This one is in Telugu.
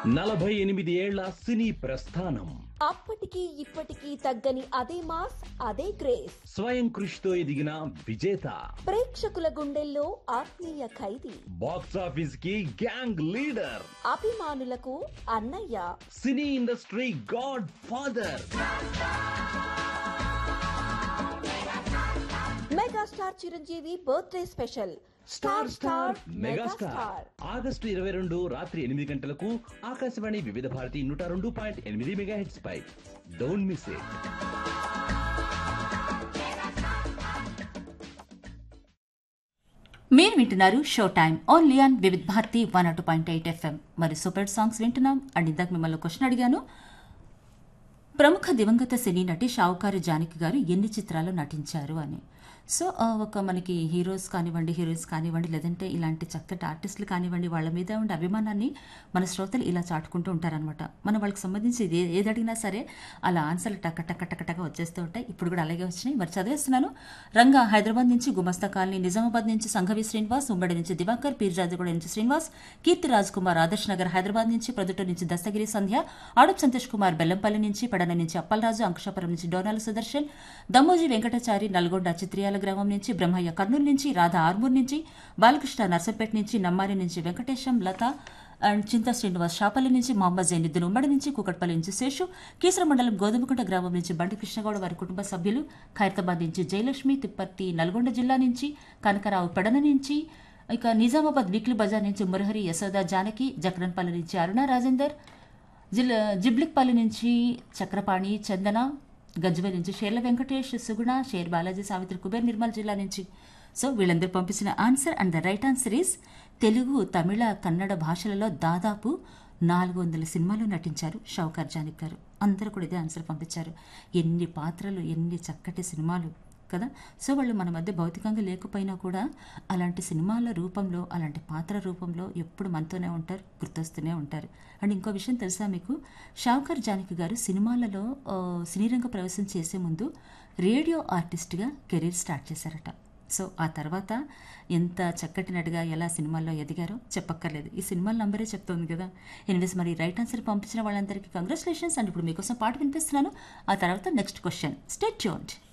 నలభై ఎనిమిది ఏళ్ల సినీ ప్రస్థానం అప్పటికి ఇప్పటికీ తగ్గని అదే మాస్ అదే క్రేజ్ స్వయం కృషితో ఎదిగిన విజేత ప్రేక్షకుల గుండెల్లో ఆత్మీయ ఖైదీ బాక్స్ ఆఫీస్ కి గ్యాంగ్ లీడర్ అభిమానులకు అన్నయ్య cine industry godfather megastar Chiranjeevi birthday special star star megastar August ఇరవై రెండు రాత్రి ఎనిమిది గంటలకు ఆకాశవాణి వివిధ భారతి నూట రెండు పాయింట్ ఎనిమిది మెగా హెడ్స్ పై డోంట్ మిస్ ఇట్ మీరు వింటున్నారు show time only on Vividh Bharati one అటు పాయింట్ ఎయిట్ ఎఫ్ఎం మరి సూపర్ సాంగ్స్ వింటున్నాం అండ్ ఇందాక మిమ్మల్ని క్వశ్చన్ అడిగాను ప్రముఖ దివంగత సినీ నటి షావుకారు జానకి గారు ఎన్ని చిత్రాలు నటించారు అని సో ఆ, ఒక మనకి హీరోస్ కానివ్వండి హీరోయిన్స్ కానివ్వండి లేదంటే ఇలాంటి చక్కటి ఆర్టిస్టులు కానివ్వండి వాళ్ళ మీద ఉండే అభిమానాన్ని మన శ్రోతలు ఇలా చాటుకుంటూ ఉంటారనమాట మనం వాళ్ళకి సంబంధించి ఏ- ఏది అడిగినా సరే అలా ఆన్సర్లు టక్క టక్క టక్క టక్క వచ్చేస్తూ ఉంటాయి ఇప్పుడు కూడా అలాగే వచ్చినాయి మరి చదివేస్తున్నాను రంగా హైదరాబాద్ నుంచి గుమస్తా కాలనీ నిజామాబాద్ నుంచి సంఘవి శ్రీనివాస్ ఉమ్మడి నుంచి దివాకర్ పీర్జాదిగూడ నుంచి శ్రీనివాస్ కీర్తి రాజ్ కుమార్ ఆదర్శ్ నగర్ హైదరాబాద్ నుంచి ప్రొద్దుటూరు నుంచి దస్తగిరి సంధ్య ఆడప్ సంతోష్ కుమార్ బెల్లంపల్లి నుంచి పడన నుంచి అప్పలరాజు అంకుశాపురం నుంచి డోనాల సుదర్శన్ దమ్మోజీ వెంకటాచారి నల్గొండ చిత్రియాల గ్రామం నుంచి బ్రహ్మయ్య కర్నూలు నుంచి రాధా ఆర్మూర్ నుంచి బాలకృష్ణ నర్సంపేట నుంచి నమ్మారి నుంచి వెంకటేశం లత అండ్ చింతా శ్రీనివాస్ షాపల్లి నుంచి మహమ్మద్ జైనుద్దీన్ ఉమ్మడి నుంచి కూకట్పల్లి నుంచి శేషు కీసర మండలం గోధుమకుంట గ్రామం నుంచి బండి కృష్ణగౌడ వారి కుటుంబ సభ్యులు ఖైరతాబాద్ నుంచి జయలక్ష్మి తిప్పర్తి నల్గొండ జిల్లా నుంచి కనకరావు పెడన నుంచి ఇక నిజామాబాద్ వీక్లీ బజార్ నుంచి మురహరి యశోద జానకి జక్రన్పల్లి నుంచి అరుణ రాజేందర్ జిల్ జిబ్లిక్పల్లి నుంచి చక్రపాణి చందన గజ్వెల్ నుంచి షేర్ల వెంకటేష్ సుగుణ షేర్ బాలాజీ సావిత్రి కుబేర్ నిర్మల్ జిల్లా నుంచి సో వీళ్ళందరూ పంపించిన answer and the right answer is Telugu Tamil Kannada భాషలలో దాదాపు నాలుగు వందల సినిమాలు నటించారు షౌకర్ జానిక్ గారు అందరూ కూడా ఇదే ఆన్సర్ పంపించారు ఎన్ని పాత్రలు ఎన్ని చక్కటి సినిమాలు కదా సో వాళ్ళు మన మధ్య భౌతికంగా లేకపోయినా కూడా అలాంటి సినిమాల రూపంలో అలాంటి పాత్ర రూపంలో ఎప్పుడు మనతోనే ఉంటారు గుర్తొస్తూనే ఉంటారు అండ్ ఇంకో విషయం తెలుసా మీకు షావుకర్ జానకి గారు సినిమాలలో ఆ, సినీరంగ ప్రవేశం చేసే ముందు రేడియో ఆర్టిస్ట్గా కెరీర్ స్టార్ట్ చేశారట సో ఆ తర్వాత ఎంత చక్కటి నటిగా ఎలా సినిమాల్లో ఎదిగారో చెప్పక్కర్లేదు ఈ సినిమాల నంబరే చెప్తోంది కదా ఎనివేస్ మరి రైట్ ఆన్సర్ పంపించిన వాళ్ళందరికీ కంగ్రాచులేషన్స్ అండ్ ఇప్పుడు మీకోసం పాట వినిపిస్తున్నాను ఆ తర్వాత నెక్స్ట్ క్వశ్చన్ స్టేట్ చూడండి